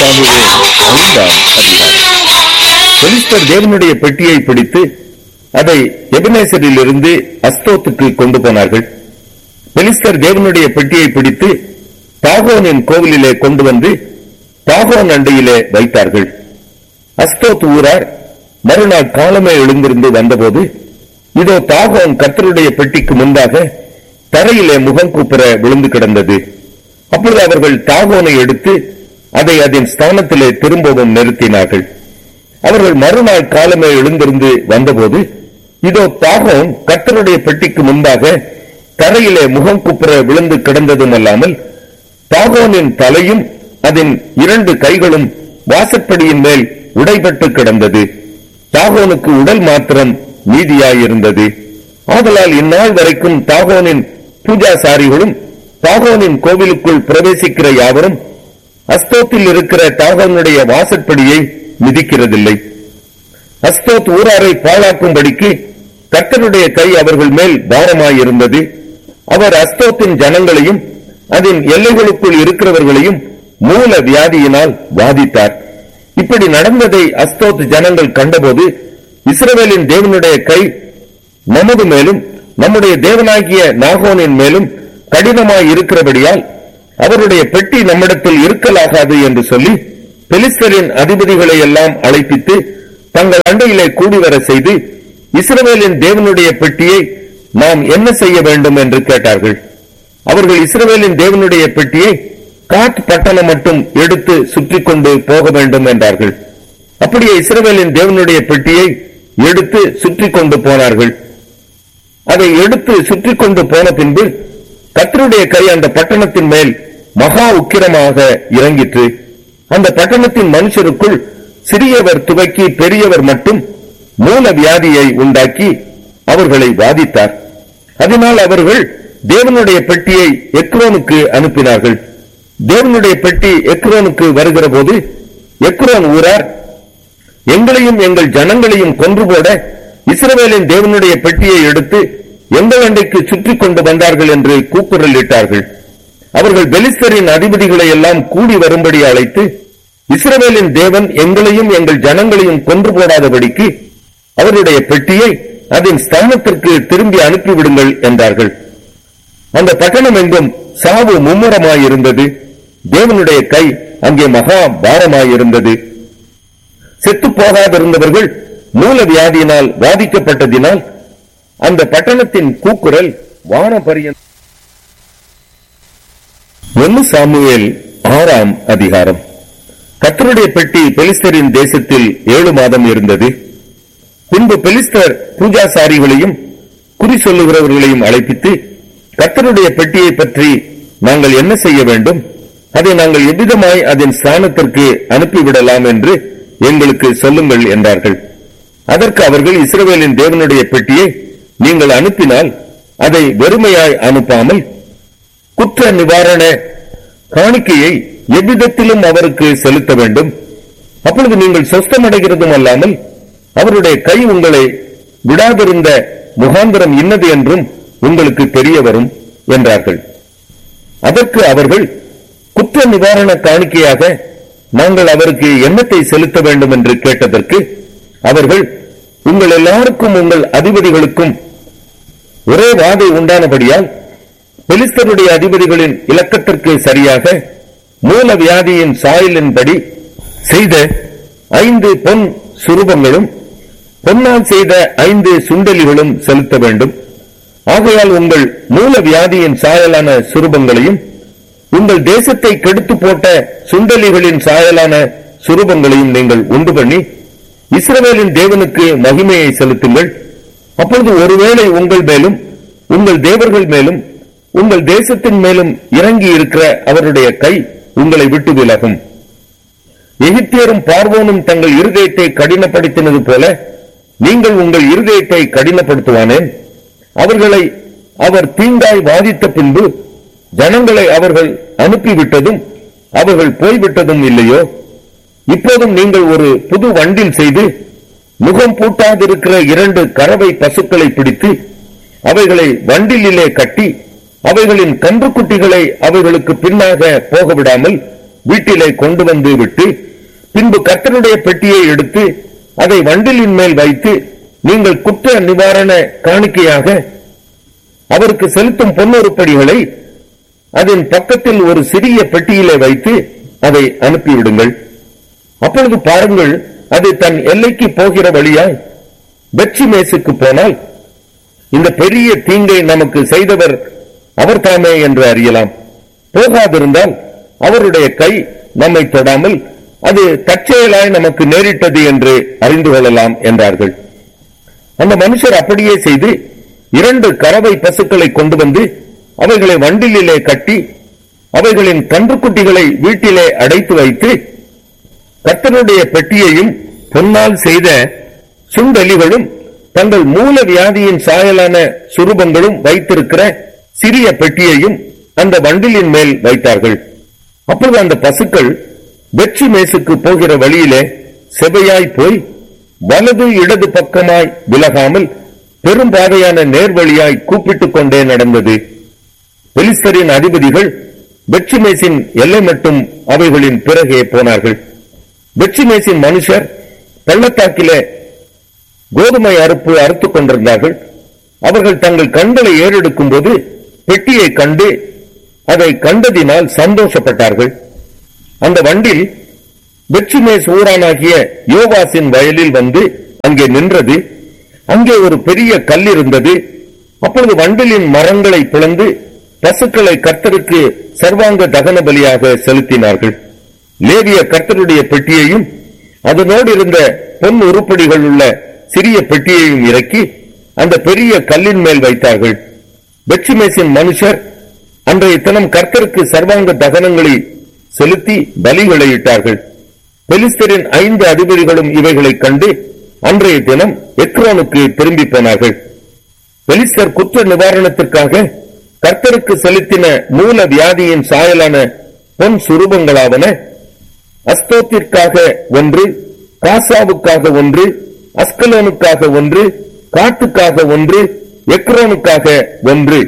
Samuel ஐந்தாம் அதிகாரம் பெலிஸ்தர் தேவனுடைய பெட்டியை பிடித்து அதை எபினேசரில் இருந்து அஸ்தோத்துக்கு கொண்டு போனார்கள் பெலிஸ்தர் தேவனுடைய பெட்டியை பிடித்து தாகோனின் கோவிலிலே கொண்டு வந்து தாகோன் அண்டையிலே வைத்தார்கள் அஸ்தோத் ஊரார் மறுநாள் காலமே எழுந்திருந்து வந்தபோது இதோ தாகோன் கர்த்தருடைய பெட்டிக்கு முன்பாக தரையிலே முகம் கூப்புற விழுந்து கிடந்தது அப்பொழுது அவர்கள் தாகோனை எடுத்து அதை அதன் ஸ்தானத்திலே திரும்பவும் நிறுத்தினார்கள் அவர்கள் மறுநாள் காலமே எழுந்திருந்து வந்தபோது இதோ தாகோன் கர்த்தருடைய பெட்டிக்கு முன்பாக தரையிலே முகம் குப்புற விழுந்து கிடந்ததும் அல்லாமல் தாகோனின் தலையும் அதன் இரண்டு கைகளும் வாசற்படியின் மேல் உடைபட்டு கிடந்தது தாகோனுக்கு உடல் மாத்திரம் மீதியாயிருந்தது ஆதலால் இந்நாள் வரைக்கும் தாகோனின் பூஜாசாரிகளும் தாகோனின் கோவிலுக்குள் பிரவேசிக்கிற யாவரும் அஸ்தோத்தில் இருக்கிற தாகோனுடைய வாசற்படியை மிதிக்கிறதில்லை அஸ்தோத் ஊராரை பாழாக்கும்படிக்கு கர்த்தருடைய கை அவர்கள் மேல் பாரமாயிருந்தது அவர் அஸ்தோத்தின் ஜனங்களையும் அதன் எல்லைகளுக்குள் இருக்கிறவர்களையும் மூல வியாதியினால் வாதித்தார் இப்படி நடந்ததை அஸ்தோத் ஜனங்கள் கண்டபோது இஸ்ரவேலின் தேவனுடைய கை நமது மேலும் நம்முடைய தேவனாகிய நாகோனின் மேலும் கடினமாய் இருக்கிறபடியால் அவருடைய பெட்டி நம்மிடத்தில் இருக்கலாகாது என்று சொல்லி பெலிஸ்தரின் அதிபதிகளை எல்லாம் அழைப்பித்து தங்கள் அண்டையிலே கூடி வர செய்து இஸ்ரவேலின் தேவனுடைய பெட்டியை நாம் என்ன செய்ய வேண்டும் என்று கேட்டார்கள் அவர்கள் இஸ்ரவேலின் தேவனுடைய பெட்டியை காத் பட்டணம் மட்டும் எடுத்து சுற்றி கொண்டு போக வேண்டும் என்றார்கள் அப்படியே இஸ்ரவேலின் தேவனுடைய பெட்டியை எடுத்து சுற்றி கொண்டு போனார்கள் அதை எடுத்து சுற்றி கொண்டு போன பின்பு கர்த்தருடைய கை அந்த பட்டணத்தின் மேல் மகா உக்கிரமாக இறங்கிற்று அந்த பட்டணத்தின் மனுஷருக்குள் சிறியவர் துவக்கி பெரியவர் மட்டும் மூல வியாதியை உண்டாக்கி அவர்களை வாதித்தார் அதனால் அவர்கள் தேவனுடைய பெட்டியை எக்ரோனுக்கு அனுப்பினார்கள் தேவனுடைய பெட்டி எக்ரோனுக்கு வருகிற போது எக்ரோன் ஊரார் எங்களையும் எங்கள் ஜனங்களையும் கொன்று போட இஸ்ரவேலின் தேவனுடைய பெட்டியை எடுத்து எங்கள் அண்டைக்கு சுற்றி கொண்டு வந்தார்கள் என்று கூக்குரலிட்டார்கள் அவர்கள் பெலிஸ்தரின் அதிபதிகளை எல்லாம் கூடி வரும்படி அழைத்து இஸ்ரவேலின் தேவன் எங்களையும் எங்கள் ஜனங்களையும் கொன்று போடாதபடிக்கு அவருடைய பெட்டியை அதன் ஸ்தானத்திற்கு திரும்பி அனுப்பிவிடுங்கள் என்றார்கள் அந்த பட்டணம் எங்கும் சாவு மும்முரமாயிருந்தது தேவனுடைய கை அங்கே மகா பாரமாயிருந்தது செத்து போகாதிருந்தவர்கள் மூல வியாதியினால் பாதிக்கப்பட்டதினால் அந்த பட்டணத்தின் கூக்குரல் வானபரியன் ஒன்னு சாமுவேல் ஆறாம் அதிகாரம் கத்தருடைய பெட்டி பெலிஸ்தரின் தேசத்தில் ஏழு மாதம் இருந்தது பின்பு பெலிஸ்தர் பூஜாசாரிகளையும் குறி சொல்லுகிறவர்களையும் அழைப்பித்து கத்தருடைய பெட்டியை பற்றி நாங்கள் என்ன செய்ய வேண்டும் அதை நாங்கள் எவ்விதமாய் அதன் ஸ்தானத்திற்கு அனுப்பிவிடலாம் என்று எங்களுக்கு சொல்லுங்கள் என்றார்கள் அதற்கு அவர்கள் இஸ்ரவேலின் தேவனுடைய பெட்டியை நீங்கள் அனுப்பினால் அதை வெறுமையாய் அனுப்பாமல் குற்ற நிவாரண காணிக்கையை எவ்விதத்திலும் அவருக்கு செலுத்த வேண்டும் அப்பொழுது நீங்கள் சொஸ்தமடைகிறதும் அல்லாமல் அவருடைய கை உங்களை விடாதிருந்த முகாந்திரம் இன்னது என்றும் உங்களுக்கு தெரிய வரும் என்றார்கள் அதற்கு அவர்கள் குற்ற நிவாரண காணிக்கையாக நாங்கள் அவருக்கு எண்ணத்தை செலுத்த வேண்டும் என்று கேட்டதற்கு அவர்கள் உங்கள் எல்லாருக்கும் உங்கள் அதிபதிகளுக்கும் ஒரே வாதை உண்டானபடியால் பெலிஸ்தருடைய அதிபதிகளின் இலக்கத்திற்கு சரியாக மூல வியாதியின் சாயலின்படி செய்த ஐந்து பொன் சுரூபங்களும் பொன்னால் செய்த ஐந்து சுண்டலிகளும் செலுத்த வேண்டும் ஆகையால் உங்கள் மூல வியாதியின் சாயலான சுரூபங்களையும் உங்கள் தேசத்தை கெடுத்து போட்ட சுண்டலிகளின் சாயலான சுரூபங்களையும் நீங்கள் உண்டு பண்ணி இஸ்ரவேலின் தேவனுக்கு மகிமையை செலுத்துங்கள் அப்பொழுது ஒருவேளை உங்கள் மேலும் உங்கள் தேவர்கள் மேலும் உங்கள் தேசத்தின் மேலும் இறங்கி இருக்கிற அவருடைய கை உங்களை விட்டு விலகும் எகிப்தியரும் பார்வோனும் தங்கள் இருதயத்தை கடினப்படுத்தினது போல நீங்கள் உங்கள் இருதயத்தை கடினப்படுத்துவானேன் அவர்களை அவர் தீங்காய் வாதித்த பின்பு ஜனங்களை அவர்கள் அனுப்பிவிட்டதும் அவர்கள் போய்விட்டதும் இல்லையோ இப்போதும் நீங்கள் ஒரு புது வண்டில் செய்து முகம் பூட்டாதிருக்கிற இரண்டு கறவை பசுக்களை பிடித்து அவைகளை வண்டிலே கட்டி அவைகளின் கன்றுக்குட்டிகளை அவைகளுக்கு பின்னாக போக விடாமல் வீட்டிலே கொண்டு வந்து விட்டு பின்பு கர்த்தருடைய பெட்டியை எடுத்து அதை வண்டிலின் மேல் வைத்து நீங்கள் குற்ற நிவாரண காணிக்கையாக அவருக்கு செலுத்தும் பொன்னுருப்படிகளை அதன் பக்கத்தில் ஒரு சிறிய பெட்டியிலே வைத்து அதை அனுப்பிவிடுங்கள் அப்பொழுது பாருங்கள் அது தன் எல்லைக்கு போகிற வழியாய் வெற்றி மேசுக்கு போனால் இந்த பெரிய தீங்கை நமக்கு செய்தவர் அவர் தாமே என்று அறியலாம் போகாதிருந்தால் அவருடைய கை நம்மை தொடாமல் அது தற்செயலாய் நமக்கு நேரிட்டது என்று அறிந்து கொள்ளலாம் என்றார்கள் அந்த மனுஷர் அப்படியே செய்து இரண்டு கறவை பசுக்களை கொண்டு வந்து அவைகளை வண்டிலே கட்டி அவைகளின் கன்றுக்குட்டிகளை வீட்டிலே அடைத்து வைத்து கர்த்தருடைய பெட்டியையும் பொன்னால் செய்த சுண்டலிகளும் தங்கள் மூல வியாதியின் சாயலான சுரூபங்களும் வைத்திருக்கிற சிறிய பெட்டியையும் அந்த வண்டிலின் மேல் வைத்தார்கள் அப்பொழுது அந்த பசுக்கள் வெற்றி மேசுக்கு போகிற வழியிலே செவையாய் போய் வலது இடது பக்கமாய் விலகாமல் பெரும்பாதையான நேர்வழியாய் கூப்பிட்டுக் கொண்டே நடந்தது பெலிஸ்தரின் அதிபதிகள் வெற்றிமேசின் எல்லை மட்டும் அவைகளின் பிறகே போனார்கள் வெற்றிமேசின் மனுஷர் பள்ளத்தாக்கிலே கோதுமை அறுப்பு அறுத்துக் கொண்டிருந்தார்கள் அவர்கள் தங்கள் கண்களை ஏறெடுக்கும் போது பெட்டியை கண்டு அதை கண்டதினால் சந்தோஷப்பட்டார்கள் அந்த வண்டில் வெற்றிமேஸ் ஊரானாகிய யோவாசின் வயலில் வந்து அங்கே நின்றது அங்கே ஒரு பெரிய கல் இருந்தது அப்பொழுது வண்டிலின் மரங்களை பிளந்து பசுக்களை கர்த்தருக்கு சர்வாங்க தகன பலியாக செலுத்தினார்கள் லேவிய கர்த்தருடைய பெட்டியையும் அதனோடு இருந்த பொன் உருப்படிகள் உள்ள சிறிய பெட்டியையும் இறக்கி அந்த பெரிய கல்லின் மேல் வைத்தார்கள் வெற்றிமேசின் மனுஷர் அன்றைய தினம் கர்த்தருக்கு சர்வாங்க தகனங்களை செலுத்தி பலிகளை இட்டார்கள் பெலிஸ்தரின் ஐந்து அதிபதிகளும் இவைகளை கண்டு அன்றைய தினம் எக்ரோனுக்கு திரும்பி போனார்கள் பெலிஸ்தர் குற்ற நிவாரணத்திற்காக கர்த்தருக்கு செலுத்தின மூல வியாதியின் சாயலான பொன் சுரூபங்களாவன அஸ்தோத்திற்காக ஒன்று காசாவுக்காக ஒன்று அஸ்கலோனுக்காக ஒன்று காட்டுக்காக ஒன்று எக்ரோனுக்காக ஒன்று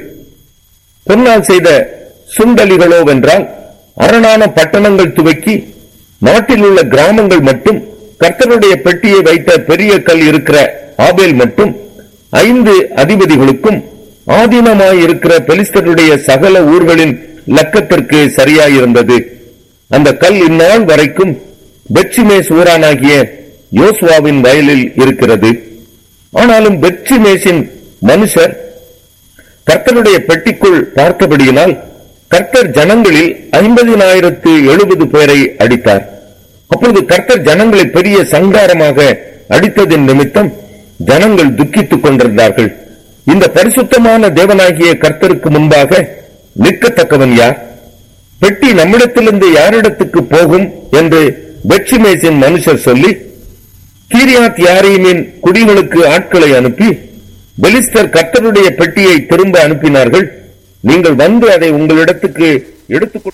பொன்னால் செய்த சுண்டலிகளோவென்றால் அரணான பட்டணங்கள் துவக்கி நாட்டில் உள்ள கிராமங்கள் மட்டும் கர்த்தருடைய பெட்டியை வைத்த பெரிய கல் இருக்கிற ஆபேல் மட்டும் ஐந்து அதிபதிகளுக்கும் ஆதீனமாயிருக்கிற பெலிஸ்தருடைய சகல ஊர்களின் லக்கத்திற்கு சரியாயிருந்தது அந்த கல் இந்நாள் வரைக்கும் பெட்சிமேஸ் ஊரானாகிய யோசுவாவின் வயலில் இருக்கிறது ஆனாலும் பெட்சிமேசின் மனுஷர் கர்த்தருடைய பெட்டிக்குள் பார்த்தபடியினால் கர்த்தர் ஜனங்களில் ஐம்பதினாயிரத்து எழுபது பேரை அடித்தார் அப்பொழுது கர்த்தர் ஜனங்களை பெரிய சங்காரமாக அடித்ததின் நிமித்தம் ஜனங்கள் துக்கித்துக் கொண்டிருந்தார்கள் இந்த பரிசுத்தமான தேவனாகிய கர்த்தருக்கு முன்பாக நிற்கத்தக்கவன் யார் பெட்டி நம்மிடத்திலிருந்து யாரிடத்துக்கு போகும் என்று பெட்சிமேசின் மனுஷர் சொல்லி கீரியாத் யாரீமின் குடிகளுக்கு ஆட்களை அனுப்பி பெலிஸ்தர் கர்த்தருடைய பெட்டியை திரும்ப அனுப்பினார்கள் நீங்கள் வந்து அதை உங்களிடத்துக்கு எடுத்துக்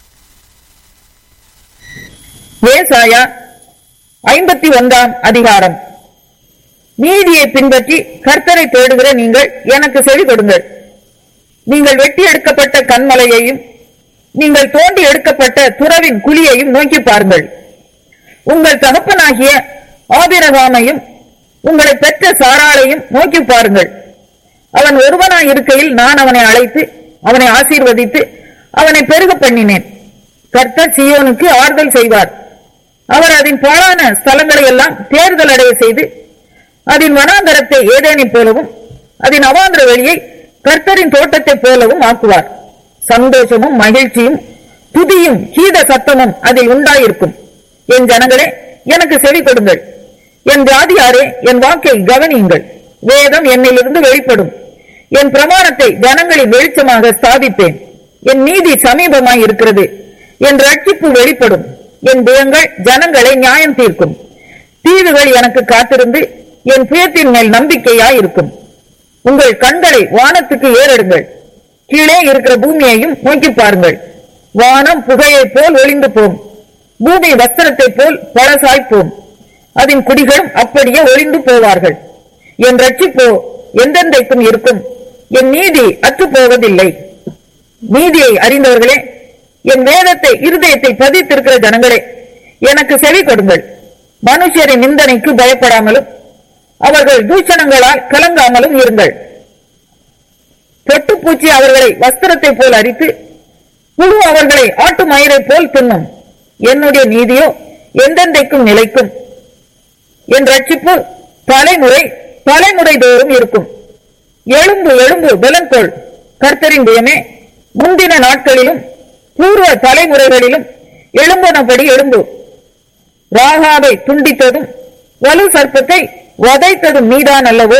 ஏசாயா ஐம்பத்தி ஒன்றாம் அதிகாரம் நீதியை பின்பற்றி கர்த்தரை தேடுகிற நீங்கள் எனக்கு செவி கொடுங்கள் நீங்கள் வெட்டி எடுக்கப்பட்ட கண்மலையையும் நீங்கள் தோண்டி எடுக்கப்பட்ட துறவின் குழியையும் நோக்கி பாருங்கள் உங்கள் தகப்பனாகிய ஆபிரகாமையும் உங்களை பெற்ற சாராளையும் நோக்கி பாருங்கள் அவன் ஒருவனாய் இருக்கையில் நான் அவனை அழைத்து அவனை ஆசீர்வதித்து அவனை பெருக பண்ணினேன் கர்த்தர் சீயோனுக்கு ஆறுதல் செய்வார் அவர் அதன் பாழான ஸ்தலங்களை எல்லாம் தேர்தல் அடைய செய்து அதன் வனாந்தரத்தை ஏதேனைப் போலவும் அதன் அவாந்திர வெளியை கர்த்தரின் தோட்டத்தைப் போலவும் ஆக்குவார் சந்தோஷமும் மகிழ்ச்சியும் துதியும் கீத சத்தமும் அதில் உண்டாயிருக்கும் என் ஜனங்களே எனக்கு செவி கொடுங்கள் என் வியாதியாரே என் வாக்கை கவனியுங்கள் வேதம் என்னிலிருந்து வெளிப்படும் என் பிரமாணத்தை ஜனங்களின் வெளிச்சமாக ஸ்தாபிப்பேன் என் நீதி சமீபமாய் இருக்கிறது என் ரட்சிப்பு வெளிப்படும் என் புயங்கள் ஜனங்களை நியாயம் தீர்க்கும் தீவுகள் எனக்கு காத்திருந்து என் புயத்தின் மேல் நம்பிக்கையாய் இருக்கும் உங்கள் கண்களை வானத்துக்கு ஏறெடுங்கள் கீழே இருக்கிற பூமியையும் நோக்கி பாருங்கள் வானம் புகையைப் போல் ஒளிந்து போம் பூமி வஸ்திரத்தைப் போல் பழசாய்ப்போம் அதன் குடிகளும் அப்படியே ஒளிந்து போவார்கள் என் ரட்சிப்போ எந்தெந்தைக்கும் இருக்கும் என் நீதி அற்றுப் போவதில்லை நீதியை அறிந்தவர்களே என் வேதத்தை இருதயத்தில் பதித்திருக்கிற ஜனங்களே எனக்கு செவி கொடுங்கள் மனுஷரின் நிந்தனைக்கு பயப்படாமலும் அவர்கள் தூஷணங்களால் கலங்காமலும் இருங்கள் பொட்டுப்பூச்சி அவர்களை வஸ்திரத்தை போல் அரித்து புழு அவர்களை ஆட்டு மயிரை போல் தின்னும் என்னுடைய நீதியோ எந்தெந்தைக்கும் நிலைக்கும் என் ரட்சிப்பு தலைமுறை தலைமுறை தோறும் இருக்கும் எழும்பு எழும்பு பலன்கொள் கர்த்தரின் பயமே முந்தின நாட்களிலும் பூர்வ தலைமுறைகளிலும் எழும்புனபடி எழும்பு ராகாவை துண்டித்ததும் வலு சர்ப்பத்தை வதைத்ததும் நீதான் அல்லவோ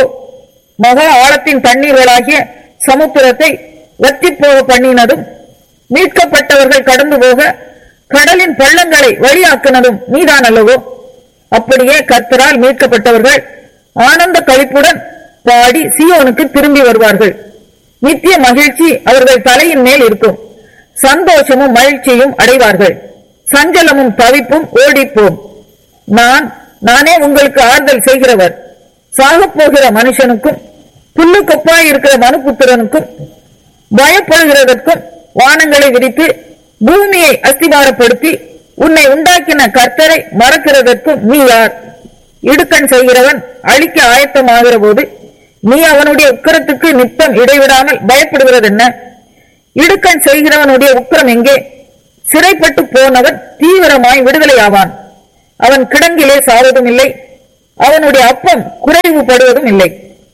மகா ஆழத்தின் தண்ணீர்களாகிய சமுத்திரத்தை வற்றிப் போக பண்ணினதும் மீட்கப்பட்டவர்கள் கடந்து போக கடலின் பள்ளங்களை வழியாக்கினதும் நீதான் அல்லவோ அப்படியே கர்த்தரால் மீட்கப்பட்டவர்கள் ஆனந்த கழிப்புடன் பாடி சியோனுக்கு திரும்பி வருவார்கள் நித்திய மகிழ்ச்சி அவர்கள் தலையின் மேல் இருக்கும் சந்தோஷமும் மகிழ்ச்சியும் அடைவார்கள் சஞ்சலமும் தவிப்பும் ஓடிப்போம் நான் நானே உங்களுக்கு ஆறுதல் செய்கிறவர் சாகப் போகிற மனுஷனுக்கும் புல்லு கொப்பாய் இருக்கிற மனுபுத்திரனுக்கும் பயப்படுகிறதற்கும் வானங்களை விரித்து பூமியை அஸ்திபாரப்படுத்தி உன்னை உண்டாக்கின கர்த்தரை மறக்கிறதற்கும் நீ யார் இடுக்கண் செய்கிறவன் அழிக்க ஆயத்தமாகிற போது நீ அவனுடைய உக்கரத்துக்கு நித்தம் இடைவிடாமல் பயப்படுகிறது என்ன இடுக்கண் செய்கிறவனுடைய உக்கரம் எங்கே சிறைப்பட்டு போனவன் தீவிரமாய் விடுதலையாவான் அவன் கிடங்கிலே சாவதும் இல்லை அவனுடைய அப்பம் குறைவுபடுவதும் இல்லை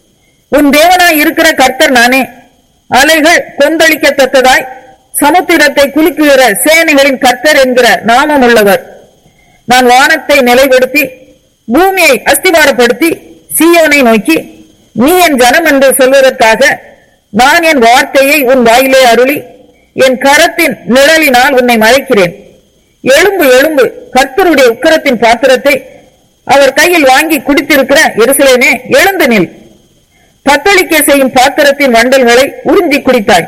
உன் தேவனாய் இருக்கிற கர்த்தர் நானே அலைகள் கொந்தளிக்கத்தக்கதாய் சமுத்திரத்தை குலுக்குகிற சேனைகளின் கர்த்தர் என்கிற நாமம் உள்ளவர் நான் வானத்தை நிலைப்படுத்தி பூமியை அஸ்திவாரப்படுத்தி சீயோனை நோக்கி நீ என் ஜனம் என்று சொல்வதற்காக நான் என் வார்த்தையை உன் வாயிலே அருளி என் கரத்தின் நிழலினால் உன்னை மறைக்கிறேன் எழும்பு எழும்பு கர்த்தருடைய உக்கரத்தின் பாத்திரத்தை அவர் கையில் வாங்கி குடித்திருக்கிற எருசலேமே எழுந்து நில் தத்தளிக்க செய்யும் பாத்திரத்தின் வண்டல்களை உறிஞ்சி குடித்தாய்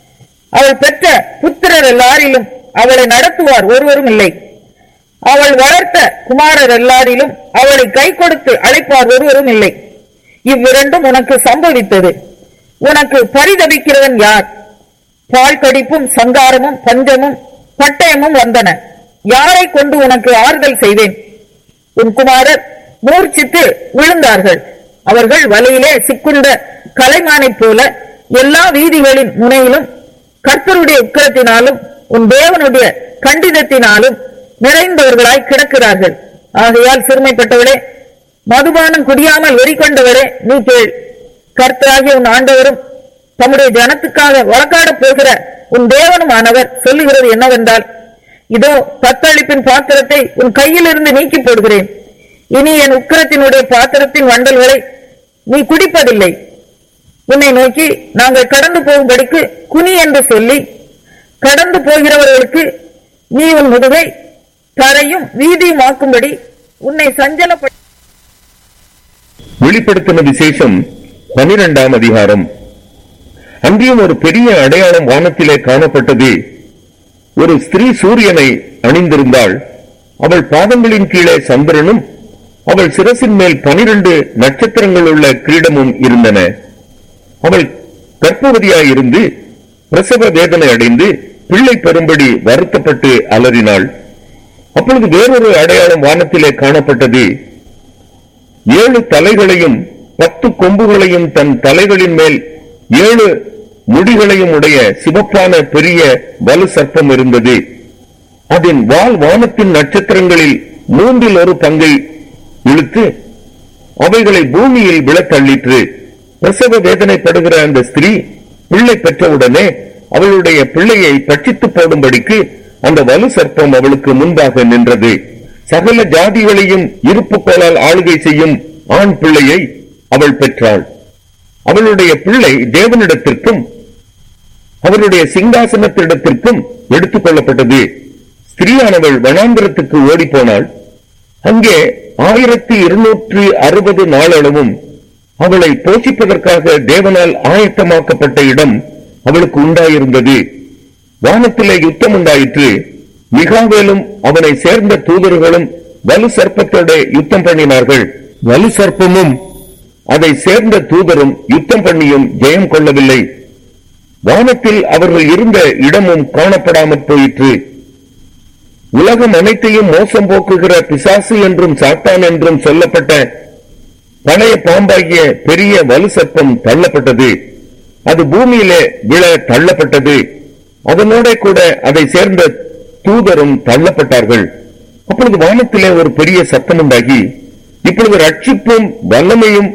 அவள் பெற்ற புத்திரர் எல்லாரிலும் அவளை நடத்துவார் ஒருவரும் இல்லை அவள் வளர்த்த குமாரர் எல்லாரிலும் அவளை கை கொடுத்து அழைப்பார் ஒருவரும் இல்லை இவ்விரண்டும் உனக்கு சம்பவித்தது உனக்கு பரிதபிக்கிறவன் யார் பால் கடிப்பும் சங்காரமும் பஞ்சமும் பட்டயமும் வந்தன யாரை கொண்டு உனக்கு ஆறுதல் செய்வேன் உன் குமாரர் மூர்ச்சித்து விழுந்தார்கள் அவர்கள் வலையிலே சிக்குண்ட கலைமானைப் போல எல்லா வீதிகளின் முனையிலும் கர்த்தருடைய உக்கிரத்தினாலும் உன் தேவனுடைய கண்டிதத்தினாலும் நிறைந்தவர்களாய் கிடக்கிறார்கள் ஆகையால் சிறுமைப்பட்டவளே மதுபானம் குடியாமல் வெறி கொண்டவரே நீ கேள் கர்த்தராகிய உன் ஆண்டவரும் தம்முடைய ஜனத்துக்காக வழக்காடப் போகிற உன் தேவனும் ஆனவர் சொல்லுகிறது என்னவென்றால் இதோ தத்தளிப்பின் பாத்திரத்தை உன் கையிலிருந்து நீக்கி போடுகிறேன் இனி என் உக்கிரத்தினுடைய பாத்திரத்தின் வண்டல்களை நீ குடிப்பதில்லை உன்னை நோக்கி நாங்கள் கடந்து போகும்படிக்கு குனி என்று சொல்லி கடந்து போகிறவர்களுக்கு நீ உன் முதுகை தரையும் வீதியும் ஆக்கும்படி உன்னை சஞ்சலப்பட வெளிப்படுத்தின விசேஷம் பனிரெண்டாம் அதிகாரம் அங்கேயும் ஒரு பெரிய அடையாளம் வானத்திலே காணப்பட்டது ஒரு ஸ்திரீ சூரியனை அணிந்திருந்தாள் அவள் பாதங்களின் கீழே சந்திரனும் அவள் சிரசின் மேல் பனிரெண்டு நட்சத்திரங்கள் உள்ள கிரீடமும் இருந்தன அவள் கர்ப்பவதியாயிருந்து பிரசவ வேதனை அடைந்து பிள்ளை பெறும்படி வருத்தப்பட்டு அலறினாள் அப்பொழுது வேறொரு அடையாளம் வானத்திலே காணப்பட்டது ஏழு தலைகளையும் பத்து கொம்புகளையும் தன் தலைகளின் மேல் ஏழு முடிகளையும் உடைய சிவப்பான பெரிய வலு சர்ப்பம் இருந்தது அதன் வால் வானத்தின் நட்சத்திரங்களில் மூன்றில் ஒரு பங்கை இழுத்து அவைகளை பூமியில் விழத்தள்ளிற்று பிரசவ வேதனைப்படுகிற அந்த ஸ்திரீ பிள்ளை பெற்றவுடனே அவளுடைய பிள்ளையை பட்சித்து போடும்படிக்கு அந்த வலு சர்ப்பம் அவளுக்கு முன்பாக நின்றது சகல ஜாதிகளையும் இருப்பு கோலால் ஆளுகை செய்யும் ஆண் பிள்ளையை அவள் பெற்றாள் அவளுடைய பிள்ளை தேவனிடத்திற்கும் அவருடைய சிங்காசனத்திடத்திற்கும் எடுத்துக் கொள்ளப்பட்டது ஸ்திரீயானவள் வனாந்திரத்துக்கு ஓடிப்போனாள் அங்கே ஆயிரத்தி இருநூற்றி அறுபது நாளளவும் அவளை போஷிப்பதற்காக தேவனால் ஆயத்தமாக்கப்பட்ட இடம் அவளுக்கு உண்டாயிருந்தது வானத்திலே யுத்தம் உண்டாயிற்று மிகாவேலும் அவனை சேர்ந்த தூதர்களும் வலு சர்ப்பத்தோட யுத்தம் பண்ணினார்கள் வலு சர்ப்பமும் அதை சேர்ந்த தூதரும் யுத்தம் பண்ணியும் ஜெயம் கொள்ளவில்லை வானத்தில் அவர்கள் இருந்த இடமும் காணப்படாமற் போயிற்று உலகம் அனைத்தையும் மோசம் போக்குகிற பிசாசு என்றும் சாத்தான் என்றும் சொல்லப்பட்ட பழைய பாம்பாகிய பெரிய வலு சர்ப்பம் தள்ளப்பட்டது அது பூமியிலே விழ தள்ளப்பட்டது அதனோட கூட அதை சேர்ந்த தூதரும் தள்ளப்பட்டார்கள் அப்பொழுது வானத்திலே ஒரு பெரிய சத்தம் உண்டாகி இப்பொழுது ரட்சிப்பும் வல்லமையும்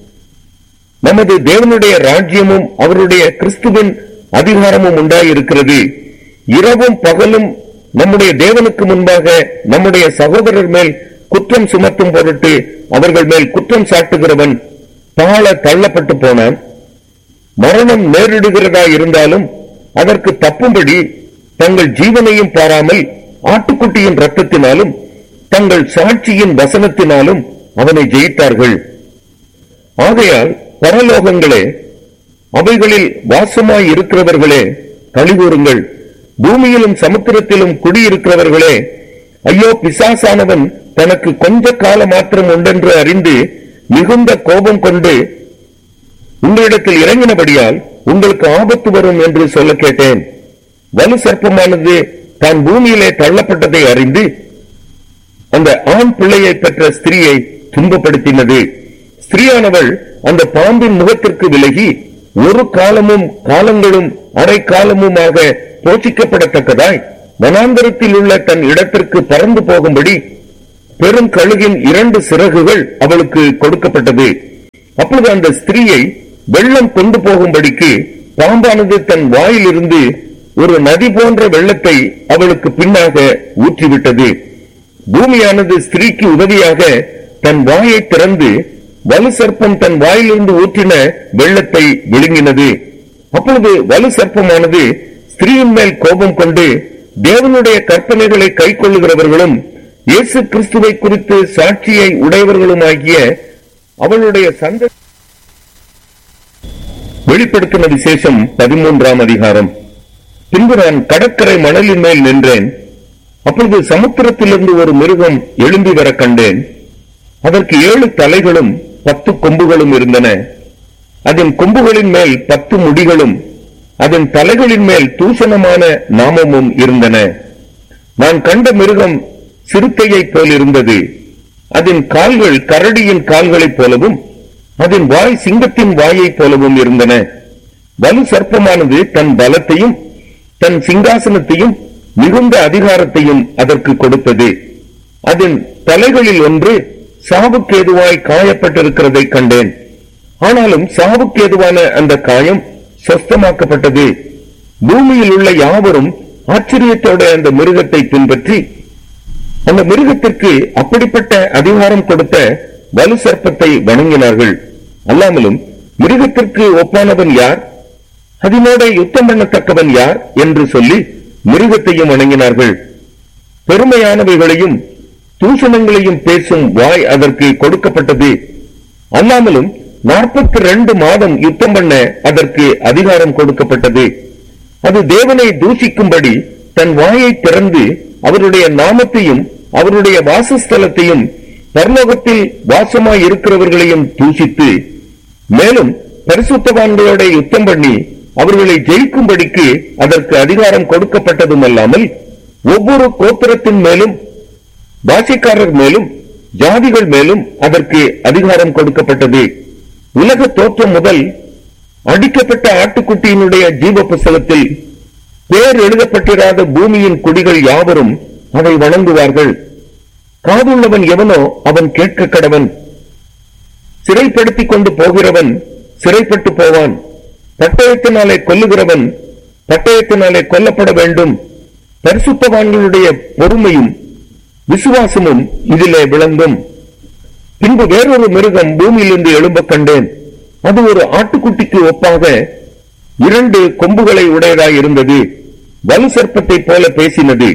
நமது தேவனுடைய ராஜ்யமும் அவருடைய கிறிஸ்துவின் அதிகாரமும் உண்டாயிருக்கிறது இரவும் பகலும் நம்முடைய தேவனுக்கு முன்பாக நம்முடைய சகோதரர் மேல் குற்றம் சுமத்தும் பொருட்டு அவர்கள் மேல் குற்றம் சாட்டுகிறவன் தாழ தள்ளப்பட்டு போனான் மரணம் நேரிடுகிறதா இருந்தாலும் அதற்கு தப்பும்படி தங்கள் ஜீவனையும் பாராமல் ஆட்டுக்குட்டியின் ரத்தத்தினாலும் தங்கள் சாட்சியின் வசனத்தினாலும் அவனை ஜெயித்தார்கள் ஆகையால் பரலோகங்களே அவைகளில் வாசமாய் இருக்கிறவர்களே கழிவுறுங்கள் பூமியிலும் சமுத்திரத்திலும் குடியிருக்கிறவர்களே ஐயோ பிசாசானவன் தனக்கு கொஞ்ச கால மாத்திரம் உண்டென்று அறிந்து மிகுந்த கோபம் கொண்டு உங்களிடத்தில் இறங்கினபடியால் உங்களுக்கு ஆபத்து வரும் என்று சொல்ல கேட்டேன் வலு சர்ப்பமானது தான் பூமியிலே தள்ளப்பட்டதை அறிந்து அந்த ஆண் பிள்ளையை பெற்ற ஸ்திரீயை துன்பப்படுத்தினது ஸ்திரீயானவள் அந்த பாம்பின் முகத்திற்கு விலகி ஒரு காலமும் காலங்களும் அரை காலமுமாக போஷிக்கப்படத்தக்கதாய் வனாந்தரத்தில் உள்ள தன் இடத்திற்கு பறந்து போகும்படி பெரும் கழுகின் இரண்டு சிறகுகள் அவளுக்கு கொடுக்கப்பட்டது அப்பொழுது அந்த ஸ்திரீயை வெள்ளம் கொண்டு போகும்படிக்கு பாம்பானது தன் வாயிலிருந்து ஒரு நதி போன்ற வெள்ளத்தை அவளுக்கு பின்னாக ஊற்றிவிட்டது பூமியானது ஸ்திரீக்கு உதவியாக தன் வாயை திறந்து வலு சர்ப்பம் தன் வாயிலிருந்து ஊற்றின வெள்ளத்தை விழுங்கினது அப்பொழுது வலு சர்ப்பமானது ஸ்திரீயின் மேல் கோபம் கொண்டு தேவனுடைய கற்பனைகளை கைக்கொள்ளுகிறவர்களும் இயேசு கிறிஸ்துவை குறித்து சாட்சியை உடையவர்களுமாகிய அவளுடைய சந்த வெளிப்படுத்தின விசேஷம் பதிமூன்றாம் அதிகாரம் பின்பு நான் கடற்கரை மணலின் மேல் நின்றேன் அப்பொழுது சமுத்திரத்திலிருந்து ஒரு மிருகம் எழும்பி வர கண்டேன் அதற்கு ஏழு தலைகளும் பத்து கொம்புகளும் இருந்தன அதன் கொம்புகளின் மேல் பத்து முடிகளும் அதன் தலைகளின் மேல் தூஷணமான நாமமும் இருந்தன நான் கண்ட மிருகம் சிறுத்தையைப் போல் இருந்தது அதன் கால்கள் கரடியின் கால்களைப் போலவும் அதன் வாய் சிங்கத்தின் வாயைப் போலவும் இருந்தன வலு சர்ப்பமானது தன் பலத்தையும் தன் சிங்காசனத்தையும் மிகுந்த அதிகாரத்தையும் அதற்கு கொடுத்தது அதன் தலைகளில் ஒன்று சாவுக்கேதுவாய் காயப்பட்டிருக்கிறதை கண்டேன் ஆனாலும் சாவுக்கேதுவான அந்த காயம் சொஸ்தமாக்கப்பட்டது பூமியில் உள்ள யாவரும் ஆச்சரியத்தோட அந்த மிருகத்தை பின்பற்றி அந்த மிருகத்திற்கு அப்படிப்பட்ட அதிகாரம் கொடுத்த வலு சர்ப்பத்தை வணங்கினார்கள் அல்லாமலும் மிருகத்திற்கு ஒப்பானவன் யார் அதனோட யுத்தம் பண்ணத்தக்கவன் யார் என்று சொல்லி மிருகத்தையும் வணங்கினார்கள் பெருமையானவைகளையும் தூஷணங்களையும் பேசும் வாய் அதற்கு கொடுக்கப்பட்டது அல்லாமலும் நாற்பத்தி ரெண்டு மாதம் யுத்தம் பண்ண அதற்கு அதிகாரம் கொடுக்கப்பட்டது அது தேவனை தூஷிக்கும்படி தன் வாயை திறந்து அவருடைய நாமத்தையும் அவருடைய வாசஸ்தலத்தையும் பரலோகத்தில் வாசமாய் இருக்கிறவர்களையும் தூஷித்து மேலும் பரிசுத்தவான்களோட யுத்தம் பண்ணி அவர்களை ஜெயிக்கும்படிக்கு அதற்கு அதிகாரம் கொடுக்கப்பட்டதும் அல்லாமல் ஒவ்வொரு கோத்திரத்தின் மேலும் பாஷைக்காரர் மேலும் ஜாதிகள் மேலும் அதற்கு அதிகாரம் கொடுக்கப்பட்டது உலக தோற்றம் முதல் அடிக்கப்பட்ட ஆட்டுக்குட்டியினுடைய ஜீவ புஸ்தகத்தில் பேர் எழுதப்பட்டிராத பூமியின் குடிகள் யாவரும் அதை வணங்குவார்கள் காதுள்ளவன் எவனோ அவன் கேட்க கடவன் சிறைப்படுத்திக் கொண்டு போகிறவன் சிறைப்பட்டு போவான் பட்டயத்தினாலே கொல்லுகிறவன் பட்டயத்தினாலே கொல்லப்பட வேண்டும் பரிசுத்தவான்களுடைய பொறுமையும் விசுவாசமும் இதிலே விளங்கும் பின்பு வேறொரு மிருகம் பூமியிலிருந்து எழும்பக் கண்டேன் அது ஒரு ஆட்டுக்குட்டிக்கு ஒப்பாக இரண்டு கொம்புகளை உடையதாய் இருந்தது வலு சர்ப்பத்தைப் போல பேசினது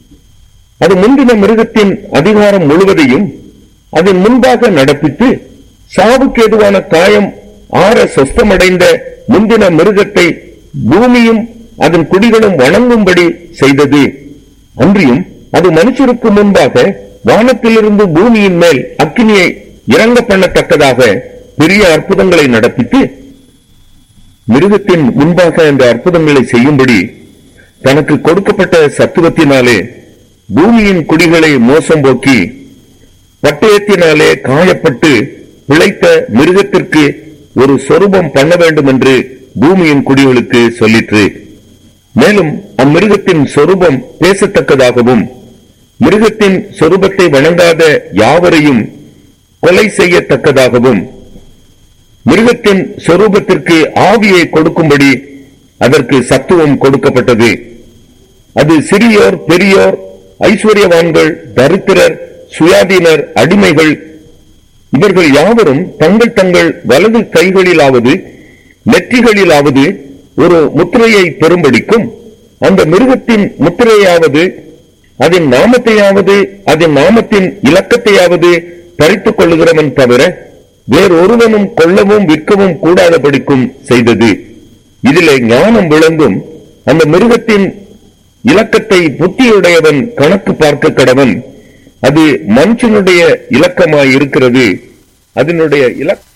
அது முந்தின மிருகத்தின் அதிகாரம் முழுவதையும் அதன் முன்பாக நடப்பித்து சாவுக்கு எதுவான காயம் ஆற சொஸ்தமடைந்த முந்தின மிருகத்தை பூமியும் அதன் குடிகளும் வணங்கும்படி செய்தது அன்றியும் அது மனுஷருக்கு முன்பாக வானத்திலிருந்து பூமியின் மேல் அக்கினியை இறங்க பண்ணத்தக்கதாக பெரிய அற்புதங்களை நடப்பித்து மிருகத்தின் முன்பாக அந்த அற்புதங்களை செய்யும்படி தனக்கு கொடுக்கப்பட்ட சத்துவத்தினாலே பூமியின் குடிகளை மோசம் போக்கி பட்டயத்தினாலே காயப்பட்டு பிழைத்த மிருகத்திற்கு ஒரு சொரூபம் பண்ண வேண்டும் என்று பூமியின் குடிகளுக்கு சொல்லிற்று மேலும் அம்மிருகத்தின் சொரூபம் பேசத்தக்கதாகவும் மிருகத்தின் சொரூபத்தை வணங்காத யாவரையும் கொலை செய்யத்தக்கதாகவும் மிருகத்தின் சொரூபத்திற்கு ஆவியை கொடுக்கும்படி அதற்கு சத்துவம் கொடுக்கப்பட்டது அது சிறியோர் பெரியோர் ஐஸ்வர்யவான்கள் தரித்திரர் சுயாதீனர் அடிமைகள் இவர்கள் யாவரும் தங்கள் தங்கள் வலது கைகளிலாவது நெற்றிகளிலாவது ஒரு முத்திரையை பெறும்படிக்கும் அந்த மிருகத்தின் முத்திரையாவது அதன் நாமத்தையாவது அதன் நாமத்தின் இலக்கத்தையாவது பறித்துக் கொள்ளுகிறவன் தவிர வேறொருவனும் கொல்லவும் விற்கவும் கூடாதபடிக்கும் செய்தது இதிலே ஞானம் விளங்கும் அந்த மிருகத்தின் இலக்கத்தை புத்தியுடையவன் கணக்கு பார்க்க கடவன் அது மனுஷனுடைய இலக்கமாய் இருக்கிறது அதனுடைய இலக்க